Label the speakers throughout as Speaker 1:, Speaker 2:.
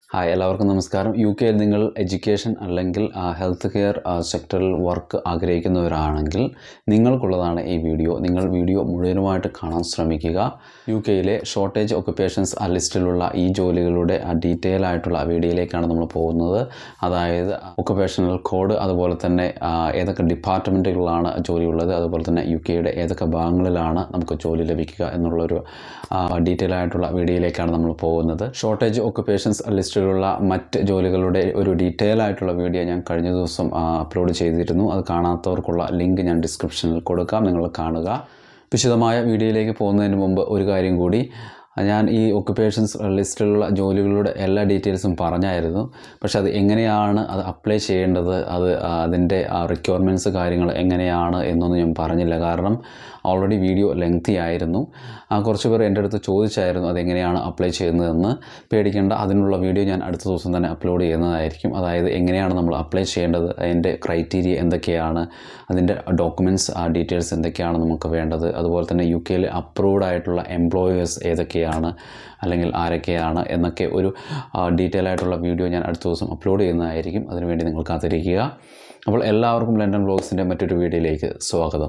Speaker 1: Hi എല്ലാവർക്കും നമസ്കാരം U കെയിൽ നിങ്ങൾ എഡ്യൂക്കേഷൻ അല്ലെങ്കിൽ ഹെൽത്ത് കെയർ സെക്ടറിൽ വർക്ക് ആഗ്രഹിക്കുന്നവരാണെങ്കിൽ നിങ്ങൾക്കുള്ളതാണ് ഈ വീഡിയോ നിങ്ങൾ വീഡിയോ മുഴുവനുമായിട്ട് കാണാൻ ശ്രമിക്കുക യു കെയിലെ ഷോർട്ടേജ് ഒക്കുപ്പേഷൻസ് ലിസ്റ്റിലുള്ള ഈ ജോലികളുടെ ഡീറ്റെയിൽ ആയിട്ടുള്ള വീഡിയോയിലേക്കാണ് നമ്മൾ പോകുന്നത് അതായത് ഒക്കുപ്പേഷണൽ കോഡ് അതുപോലെ തന്നെ ആ, ഏതൊക്കെ ഡിപ്പാർട്ട്മെൻറ്റുകളിലാണ് ജോലിയുള്ളത് അതുപോലെ തന്നെ യു കെയുടെ ഏതൊക്കെ ഭാഗങ്ങളിലാണ് നമുക്ക് ജോലി ലഭിക്കുക എന്നുള്ളൊരു ഡീറ്റെയിൽ ആയിട്ടുള്ള വീഡിയോയിലേക്കാണ് നമ്മൾ പോകുന്നത് ഷോർട്ടേജ് ഒക്കുപ്പേഷൻസ് ലിസ്റ്റിലുള്ള മറ്റ് ജോലികളുടെ ഒരു ഡീറ്റെയിൽ ആയിട്ടുള്ള വീഡിയോ ഞാൻ കഴിഞ്ഞ ദിവസം അപ്ലോഡ് ചെയ്തിരുന്നു അത് കാണാത്തവർക്കുള്ള ലിങ്ക് ഞാൻ ഡിസ്ക്രിപ്ഷനിൽ കൊടുക്കാം നിങ്ങൾ കാണുക വിശദമായ വീഡിയോയിലേക്ക് പോകുന്നതിന് മുമ്പ് ഒരു കാര്യം കൂടി ഞാൻ ഈ ഒക്കുപ്പേഷൻസ് ലിസ്റ്റിലുള്ള ജോലികളുടെ എല്ലാ ഡീറ്റെയിൽസും പറഞ്ഞായിരുന്നു പക്ഷെ അത് എങ്ങനെയാണ് അത് അപ്ലൈ ചെയ്യേണ്ടത് അത് ആ, അതിൻ്റെ റിക്വയർമെൻറ്റ്സ് കാര്യങ്ങൾ എങ്ങനെയാണ് എന്നൊന്നും ഞാൻ പറഞ്ഞില്ല കാരണം ഓൾറെഡി വീഡിയോ ലെങ്തി ആയിരുന്നു ആ, കുറച്ച് പേർ എൻ്റെ അടുത്ത് ചോദിച്ചായിരുന്നു അതെങ്ങനെയാണ് അപ്ലൈ ചെയ്യുന്നതെന്ന് പേടിക്കേണ്ട അതിനുള്ള വീഡിയോ ഞാൻ അടുത്ത ദിവസം തന്നെ അപ്ലോഡ് ചെയ്യുന്നതായിരിക്കും അതായത് എങ്ങനെയാണ് നമ്മൾ അപ്ലൈ ചെയ്യേണ്ടത് അതിൻ്റെ ക്രൈറ്റീരിയ എന്തൊക്കെയാണ് അതിൻ്റെ ഡോക്യുമെൻറ്റ്സ് ആ ഡീറ്റെയിൽസ് എന്തൊക്കെയാണ് നമുക്ക് വേണ്ടത് അതുപോലെ തന്നെ യു കെയിൽ അപ്രൂവ്ഡ് ആയിട്ടുള്ള എംപ്ലോയേഴ്സ് ഏതൊക്കെയാണ് അല്ലെങ്കിൽ ആരൊക്കെയാണ് എന്നൊക്കെ ഒരു ഡീറ്റെയിൽ ആയിട്ടുള്ള വീഡിയോ ഞാൻ അടുത്ത ദിവസം അപ്ലോഡ് ചെയ്യുന്നതായിരിക്കും അതിനുവേണ്ടി നിങ്ങൾ കാത്തിരിക്കുക അപ്പോൾ എല്ലാവർക്കും ലണ്ടൻ ബ്ലോഗ്സിൻ്റെ മറ്റൊരു വീഡിയോയിലേക്ക് സ്വാഗതം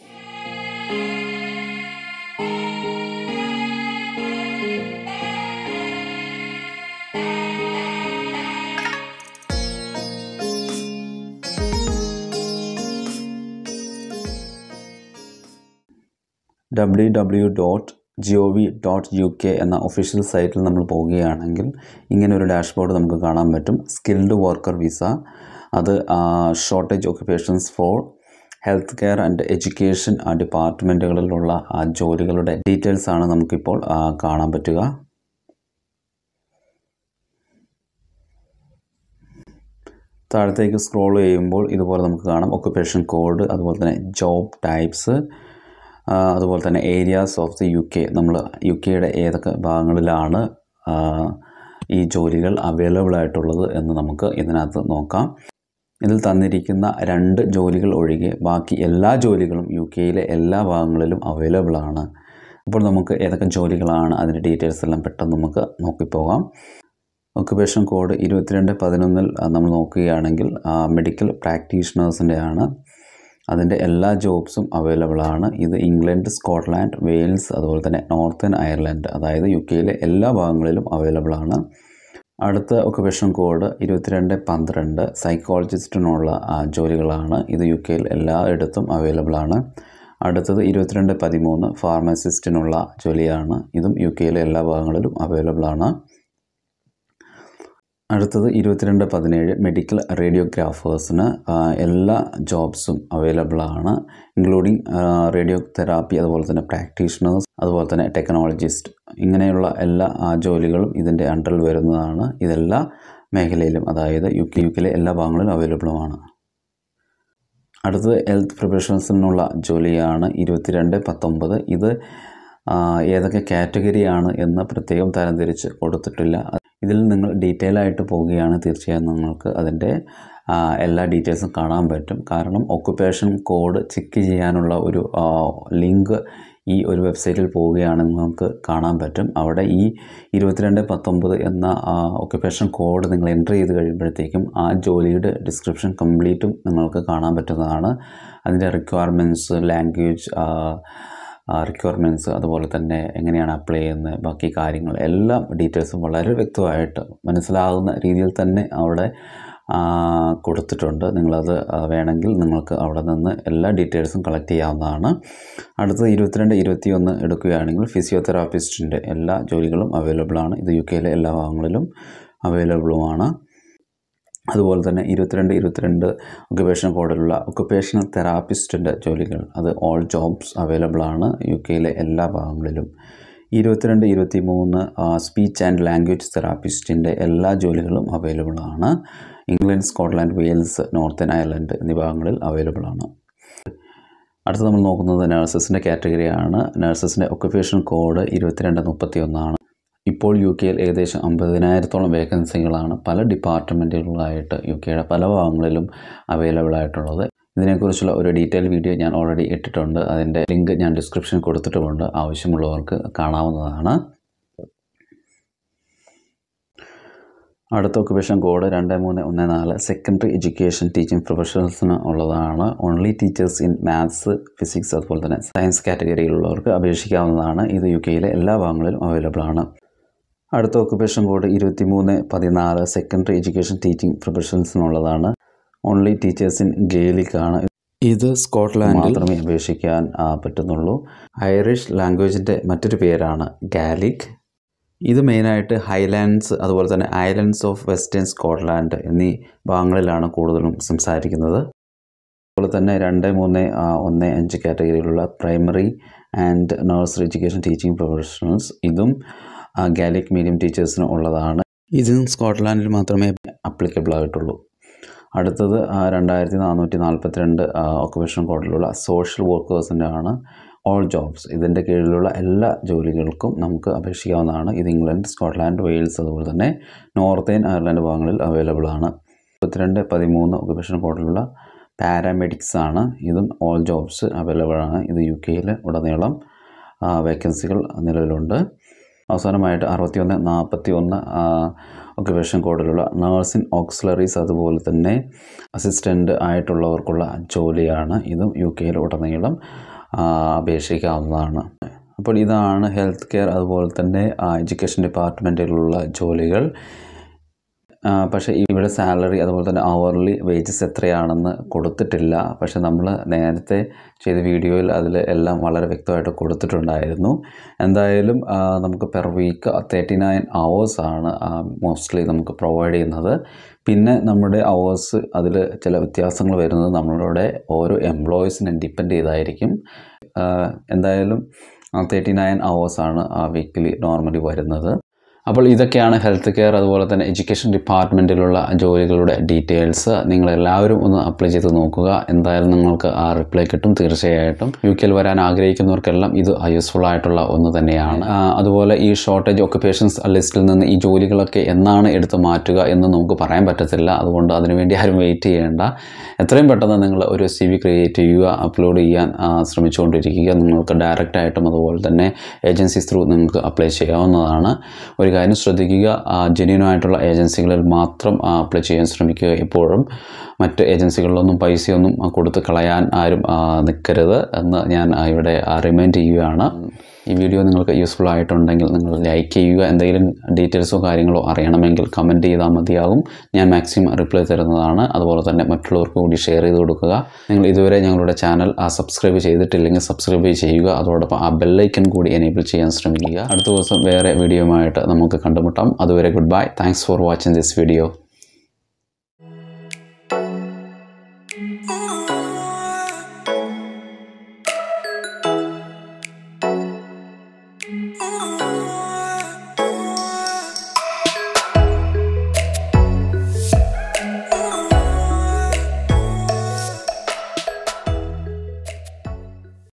Speaker 1: W W dot G O V dot U K എന്ന ഒഫീഷ്യൽ സൈറ്റിൽ നമ്മൾ പോവുകയാണെങ്കിൽ ഇങ്ങനെ ഒരു ഡാഷ്ബോർഡ് നമുക്ക് കാണാൻ പറ്റും സ്കിൽഡ് വർക്കർ വിസ അത് shortage occupations for health care and education ഡിപ്പാർട്ട്മെൻറ്റുകളിലുള്ള ആ ജോലികളുടെ ഡീറ്റെയിൽസ് ആണ് നമുക്കിപ്പോൾ ആ, കാണാൻ പറ്റുക താഴത്തേക്ക് സ്ക്രോൾ ചെയ്യുമ്പോൾ ഇതുപോലെ നമുക്ക് കാണാം ഒക്കുപ്പേഷൻ കോഡ് അതുപോലെ തന്നെ ജോബ് ടൈപ്സ് അതുപോലെ തന്നെ areas of the U K നമ്മൾ യു കെയുടെ ഏതൊക്കെ ഭാഗങ്ങളിലാണ് ആ, ഈ ജോലികൾ അവൈലബിൾ ആയിട്ടുള്ളത് എന്ന് നമുക്ക് ഇതിനകത്ത് നോക്കാം ഇതിൽ തന്നിരിക്കുന്ന രണ്ട് ജോലികൾ ഒഴികെ ബാക്കി എല്ലാ ജോലികളും യു കെയിലെ എല്ലാ ഭാഗങ്ങളിലും അവൈലബിൾ ആണ് അപ്പോൾ നമുക്ക് ഏതൊക്കെ ജോലികളാണ് അതിൻ്റെ ഡീറ്റെയിൽസ് എല്ലാം പെട്ടെന്ന് നമുക്ക് നോക്കിപ്പോകാം ഒക്കുപേഷൻ കോഡ് ഇരുപത്തിരണ്ട് പതിനൊന്നിൽ നമ്മൾ നോക്കുകയാണെങ്കിൽ മെഡിക്കൽ പ്രാക്ടീഷണേഴ്സിൻ്റെ ആണ് അതിൻ്റെ എല്ലാ ജോബ്സും അവൈലബിൾ ആണ് ഇത് ഇംഗ്ലണ്ട് സ്കോട്ട്ലാൻഡ് വെയിൽസ് അതുപോലെ തന്നെ നോർത്തേൺ അയർലൻഡ് അതായത് യു കെയിലെ എല്ലാ ഭാഗങ്ങളിലും അവൈലബിൾ ആണ് അടുത്ത ഒക്കുപേഷൻ കോഡ് ഇരുപത്തിരണ്ട് പന്ത്രണ്ട് സൈക്കോളജിസ്റ്റിനുള്ള ആ, ജോലികളാണ് ഇത് യു കെയിൽ എല്ലായിടത്തും അവൈലബിൾ ആണ് അടുത്തത് ഇരുപത്തിരണ്ട് പതിമൂന്ന് ഫാർമസിസ്റ്റിനുള്ള ജോലിയാണ് ഇതും യു കെയിലെ എല്ലാ ഭാഗങ്ങളിലും അവൈലബിൾ ആണ് അടുത്തത് ഇരുപത്തിരണ്ട് പതിനേഴ് മെഡിക്കൽ റേഡിയോഗ്രാഫേഴ്സിന് എല്ലാ ജോബ്സും അവൈലബിൾ ആണ് ഇൻക്ലൂഡിങ് റേഡിയോ തെറാപ്പി അതുപോലെ തന്നെ പ്രാക്ടീഷണേഴ്സ് അതുപോലെ തന്നെ ടെക്നോളജിസ്റ്റ് ഇങ്ങനെയുള്ള എല്ലാ ആ, ജോലികളും ഇതിൻ്റെ അണ്ടറിൽ വരുന്നതാണ് ഇതെല്ലാ മേഖലയിലും അതായത് യു കെ യു കെയിലെ എല്ലാ ഭാഗങ്ങളിലും അവൈലബിളുമാണ് അടുത്തത് ഹെൽത്ത് പ്രൊഫഷണൽസിനുള്ള ജോലിയാണ് ഇരുപത്തിരണ്ട് പത്തൊമ്പത് ഇത് ആ, ഏതൊക്കെ കാറ്റഗറിയാണ് എന്ന് പ്രത്യേകം തരംതിരിച്ച് കൊടുത്തിട്ടില്ല ഇതിൽ നിങ്ങൾ ഡീറ്റെയിൽ ആയിട്ട് പോവുകയാണ് തീർച്ചയായും നിങ്ങൾക്ക് അതിൻ്റെ ആ, എല്ലാ ഡീറ്റെയിൽസും കാണാൻ പറ്റും കാരണം ഒക്കുപ്പേഷൻ കോഡ് ചെക്ക് ചെയ്യാനുള്ള ഒരു ലിങ്ക് ഈ ഒരു വെബ്സൈറ്റിൽ പോവുകയാണെങ്കിൽ നമുക്ക് കാണാൻ പറ്റും അവിടെ ഈ ഇരുപത്തിരണ്ട് പത്തൊമ്പത് എന്ന ഒക്കുപ്പേഷൻ കോഡ് നിങ്ങൾ എൻ്റർ ചെയ്ത് കഴിയുമ്പോഴത്തേക്കും ആ ജോലിയുടെ ഡിസ്ക്രിപ്ഷൻ കംപ്ലീറ്റും നിങ്ങൾക്ക് കാണാൻ പറ്റുന്നതാണ് അതിൻ്റെ റിക്വയർമെൻറ്റ്സ് ലാംഗ്വേജ് റിക്വയർമെൻറ്റ്സ് അതുപോലെ തന്നെ എങ്ങനെയാണ് അപ്ലൈ ചെയ്യുന്നത് ബാക്കി കാര്യങ്ങൾ എല്ലാം ഡീറ്റെയിൽസും വളരെ വ്യക്തമായിട്ട് മനസ്സിലാകുന്ന രീതിയിൽ തന്നെ അവിടെ ആ, കൊടുത്തിട്ടുണ്ട് നിങ്ങളത് ആ, വേണമെങ്കിൽ നിങ്ങൾക്ക് അവിടെ നിന്ന് എല്ലാ ഡീറ്റെയിൽസും കളക്ട് ചെയ്യാവുന്നതാണ് അടുത്തത് ഇരുപത്തിരണ്ട് ഇരുപത്തിയൊന്ന് എടുക്കുകയാണെങ്കിൽ ഫിസിയോതെറാപ്പിസ്റ്റിൻ്റെ എല്ലാ ജോലികളും അവൈലബിൾ ആണ് ഇത് യു കെയിലെ എല്ലാ ഭാഗങ്ങളിലും അവൈലബിളുമാണ് അതുപോലെ തന്നെ ഇരുപത്തിരണ്ട് ഇരുപത്തിരണ്ട് ഒക്കുപേഷൻ കോഡിലുള്ള ഒക്കുപേഷണൽ തെറാപ്പിസ്റ്റിൻ്റെ ജോലികൾ അത് ഓൾ ജോബ്സ് അവൈലബിൾ ആണ് യു കെയിലെ എല്ലാ ഭാഗങ്ങളിലും ഇരുപത്തിരണ്ട് ഇരുപത്തി മൂന്ന് സ്പീച്ച് ആൻഡ് ലാംഗ്വേജ് തെറാപ്പിസ്റ്റിൻ്റെ എല്ലാ ജോലികളും അവൈലബിൾ ആണ് England Scotland Wales Northern Ireland എന്നീ ഭാഗങ്ങളിൽ അവൈലബിൾ ആണ് അടുത്ത് നമ്മൾ നോക്കുന്നത് നഴ്സസിൻ്റെ കാറ്റഗറിയാണ് നഴ്സസിൻ്റെ ഒക്കുപേഷൻ കോഡ് ഇരുപത്തിരണ്ട് മുപ്പത്തി ഒന്നാണ് ഇപ്പോൾ യു കെയിൽ ഏകദേശം അമ്പതിനായിരത്തോളം വേക്കൻസികളാണ് പല ഡിപ്പാർട്ട്മെൻറ്റുകളായിട്ട് യു കെയുടെ പല ഭാഗങ്ങളിലും അവൈലബിൾ ആയിട്ടുള്ളത് ഇതിനെക്കുറിച്ചുള്ള ഒരു ഡീറ്റെയിൽ വീഡിയോ ഞാൻ ഓൾറെഡി ഇട്ടിട്ടുണ്ട് അതിൻ്റെ ലിങ്ക് ഞാൻ ഡിസ്ക്രിപ്ഷനിൽ കൊടുത്തിട്ടുമുണ്ട് ആവശ്യമുള്ളവർക്ക് കാണാവുന്നതാണ് അടുത്ത ഒക്കുപേഷൻ കോഡ് രണ്ട് മൂന്ന് ഒന്ന് നാല് സെക്കൻഡറി എഡ്യൂക്കേഷൻ ടീച്ചിങ് പ്രൊഫഷണൽസിന് ഉള്ളതാണ് only teachers in maths physics അതുപോലെ തന്നെ സയൻസ് കാറ്റഗറിയിലുള്ളവർക്ക് അപേക്ഷിക്കാവുന്നതാണ് ഇത് യു കെയിലെ എല്ലാ ഭാഗങ്ങളിലും അവൈലബിൾ ആണ് അടുത്ത ഒക്കുപേഷൻ കോഡ് ഇരുപത്തി മൂന്ന് പതിനാല് സെക്കൻഡറി എഡ്യൂക്കേഷൻ ടീച്ചിങ് പ്രൊഫഷണൽസിനുള്ളതാണ് ഓൺലി ടീച്ചേഴ്സ് ഇൻ ഗെയിലിക് ആണ് ഇത് സ്കോട്ട്ലാൻഡിൽ മാത്രമേ അപേക്ഷിക്കാൻ ആ, പറ്റുന്നുള്ളൂ ഐറിഷ് ലാംഗ്വേജിൻ്റെ മറ്റൊരു പേരാണ് ഗാലിക് ഇത് മെയിനായിട്ട് ഹൈലാൻഡ്സ് അതുപോലെ തന്നെ ഐലൻഡ്സ് ഓഫ് വെസ്റ്റേൺ സ്കോട്ട്ലാൻഡ് എന്നീ ഭാഗങ്ങളിലാണ് കൂടുതലും സംസാരിക്കുന്നത് അതുപോലെ തന്നെ രണ്ട് മൂന്ന് ആ, ഒന്ന് അഞ്ച് കാറ്റഗറിയിലുള്ള primary and nursery education teaching professionals ഇതും ഗാലിക് മീഡിയം ടീച്ചേഴ്സിന് ഉള്ളതാണ് ഇതും സ്കോട്ട്ലാൻഡിൽ മാത്രമേ അപ്ലിക്കബിൾ ആയിട്ടുള്ളൂ അടുത്തത് ആ, രണ്ടായിരത്തി നാനൂറ്റി നാൽപ്പത്തിരണ്ട് ഒക്കുപേഷൻ കോഡിലുള്ള സോഷ്യൽ വർക്കേഴ്സിൻ്റെ ആണ് ഓൾ ജോബ്സ് ഇതിൻ്റെ കീഴിലുള്ള എല്ലാ ജോലികൾക്കും നമുക്ക് അപേക്ഷിക്കാവുന്നതാണ് ഇത് ഇംഗ്ലണ്ട് സ്കോട്ട്ലാൻഡ് വെയിൽസ് അതുപോലെ തന്നെ നോർത്തേൺ അയർലൻഡ് ഭാഗങ്ങളിൽ അവൈലബിൾ ആണ് മുപ്പത്തിരണ്ട് പതിമൂന്ന് ഒക്കുപേഷൻ കോഡിലുള്ള പാരാമെഡിക്സ് ആണ് ഇതും ഓൾ ജോബ്സ് അവൈലബിൾ ആണ് ഇത് യു കെയിൽ ഉടനീളം വേക്കൻസികൾ നിലവിലുണ്ട് അവസാനമായിട്ട് അറുപത്തിയൊന്ന് നാൽപ്പത്തി ഒന്ന് ഒക്കുപേഷൻ കോഡിലുള്ള നഴ്സിംഗ് ഓക്സിലറീസ് അതുപോലെ തന്നെ അസിസ്റ്റൻ്റ് ആയിട്ടുള്ളവർക്കുള്ള ജോലിയാണ് ഇതും യു കെയിൽ ഉടനീളം ആ, അപേക്ഷിക്കാവുന്നതാണ് അപ്പോൾ ഇതാണ് ഹെൽത്ത് കെയർ അതുപോലെ തന്നെ എഡ്യൂക്കേഷൻ ഡിപ്പാർട്ട്മെൻറ്റിലുള്ള ജോലികൾ ആ, പക്ഷേ ഇവിടെ സാലറി അതുപോലെ തന്നെ അവർലി വേജസ് എത്രയാണെന്ന് കൊടുത്തിട്ടില്ല പക്ഷേ നമ്മൾ നേരത്തെ ചെയ്ത വീഡിയോയിൽ അതിൽ എല്ലാം വളരെ വ്യക്തമായിട്ട് കൊടുത്തിട്ടുണ്ടായിരുന്നു എന്തായാലും ആ, നമുക്ക് പെർ വീക്ക് തേർട്ടി നയൻ ആണ് മോസ്റ്റ്ലി നമുക്ക് പ്രൊവൈഡ് ചെയ്യുന്നത് പിന്നെ നമ്മുടെ അവേഴ്സ് അതിൽ ചില വ്യത്യാസങ്ങൾ വരുന്നത് നമ്മളുടെ ഓരോ എംപ്ലോയീസിനെ ഡിപ്പെൻഡ് ചെയ്തായിരിക്കും ആ, എന്തായാലും തേർട്ടി നയൻ ആണ് ആ വീക്കിലി നോർമലി വരുന്നത് അപ്പോൾ ഇതൊക്കെയാണ് ഹെൽത്ത് കെയർ അതുപോലെ തന്നെ എഡ്യൂക്കേഷൻ ഡിപ്പാർട്ട്മെൻറ്റിലുള്ള ജോലികളുടെ ഡീറ്റെയിൽസ് നിങ്ങളെല്ലാവരും ഒന്ന് അപ്ലൈ ചെയ്ത് നോക്കുക എന്തായാലും നിങ്ങൾക്ക് ആ റിപ്ലൈ കിട്ടും തീർച്ചയായിട്ടും യു കെയിൽ വരാൻ ആഗ്രഹിക്കുന്നവർക്കെല്ലാം ഇത് യൂസ്ഫുൾ ആയിട്ടുള്ള ഒന്ന് തന്നെയാണ് ആ, അതുപോലെ ഈ ഷോർട്ടേജ് ഒക്കുപേഷൻസ് ലിസ്റ്റിൽ നിന്ന് ഈ ജോലികളൊക്കെ എന്നാണ് എടുത്ത് മാറ്റുക എന്ന് നമുക്ക് പറയാൻ പറ്റത്തില്ല അതുകൊണ്ട് അതിനുവേണ്ടി ആരും വെയിറ്റ് ചെയ്യേണ്ട എത്രയും പെട്ടെന്ന് നിങ്ങൾ ഒരു സി വി ക്രിയേറ്റ് ചെയ്യുക അപ്ലോഡ് ചെയ്യാൻ ആ, ശ്രമിച്ചുകൊണ്ടിരിക്കുക നിങ്ങൾക്ക് ഡയറക്റ്റ് ആയിട്ടും അതുപോലെ തന്നെ ഏജൻസീസ് ത്രൂ നിങ്ങൾക്ക് അപ്ലൈ ചെയ്യാവുന്നതാണ് ഒരു കാര്യം ശ്രദ്ധിക്കുക ജെന്യൂൻ ആയിട്ടുള്ള ഏജൻസികളിൽ മാത്രം അപ്ലൈ ചെയ്യാൻ ശ്രമിക്കുക എപ്പോഴും മറ്റ് ഏജൻസികളിലൊന്നും പൈസയൊന്നും ആ, കൊടുത്ത് കളയാൻ ആരും ആ, നിൽക്കരുത് എന്ന് ഞാൻ ആ, ഇവിടെ റിമൈൻഡ് ചെയ്യുകയാണ് ഈ വീഡിയോ നിങ്ങൾക്ക് യൂസ്ഫുൾ ആയിട്ടുണ്ടെങ്കിൽ നിങ്ങൾ ലൈക്ക് ചെയ്യുക എന്തെങ്കിലും ഡീറ്റെയിൽസോ കാര്യങ്ങളോ അറിയണമെങ്കിൽ കമൻറ്റ് ചെയ്താൽ മതിയാകും ഞാൻ മാക്സിമം റിപ്ലൈ തരുന്നതാണ് അതുപോലെ തന്നെ മറ്റുള്ളവർക്ക് കൂടി ഷെയർ ചെയ്ത് കൊടുക്കുക നിങ്ങൾ ഇതുവരെ ഞങ്ങളുടെ ചാനൽ ആ സബ്സ്ക്രൈബ് ചെയ്തിട്ടില്ലെങ്കിൽ സബ്സ്ക്രൈബ് ചെയ്യുക അതോടൊപ്പം ആ ബെല്ലൈക്കൻ കൂടി എനേബിൾ ചെയ്യാൻ ശ്രമിക്കുക അടുത്ത ദിവസം വേറെ വീഡിയോയുമായിട്ട് നമുക്ക് കണ്ടുമുട്ടാം അതുവരെ goodbye thanks for watching this video
Speaker 2: Ooh.